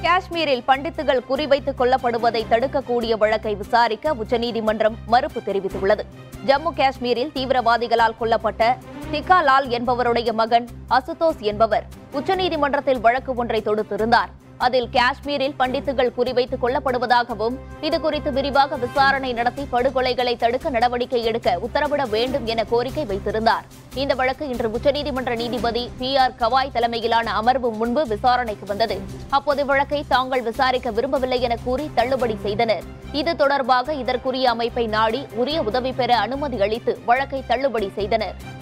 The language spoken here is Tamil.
காஷ்மீரில் பண்டித்துகள் குறிவைத்துக் கொல்லப்படுவதை தடுக்கக்கூடிய வழக்கை விசாரிக்க உச்சநீதிமன்றம் மறுப்பு தெரிவித்துள்ளது ஜம்மு காஷ்மீரில் தீவிரவாதிகளால் கொல்லப்பட்ட திகாலால் என்பவருடைய மகன் அசுதோஸ் என்பவர் உச்சநீதிமன்றத்தில் வழக்கு ஒன்றை தொடுத்திருந்தார் அதில் காஷ்மீரில் பண்டித்துகள் குறிவைத்துக் கொல்லப்படுவதாகவும் இதுகுறித்து விரிவாக விசாரணை நடத்தி படுகொலைகளை தடுக்க நடவடிக்கை எடுக்க உத்தரவிட வேண்டும் என கோரிக்கை வைத்திருந்தார் இந்த வழக்கு இன்று உச்சநீதிமன்ற நீதிபதி பி ஆர் கவாய் தலைமையிலான அமர்வு முன்பு விசாரணைக்கு வந்தது அப்போது வழக்கை தாங்கள் விசாரிக்க விரும்பவில்லை என கூறி தள்ளுபடி செய்தனர் இது தொடர்பாக இதற்குரிய அமைப்பை நாடி உரிய உதவி பெற அனுமதி அளித்து வழக்கை தள்ளுபடி செய்தனர்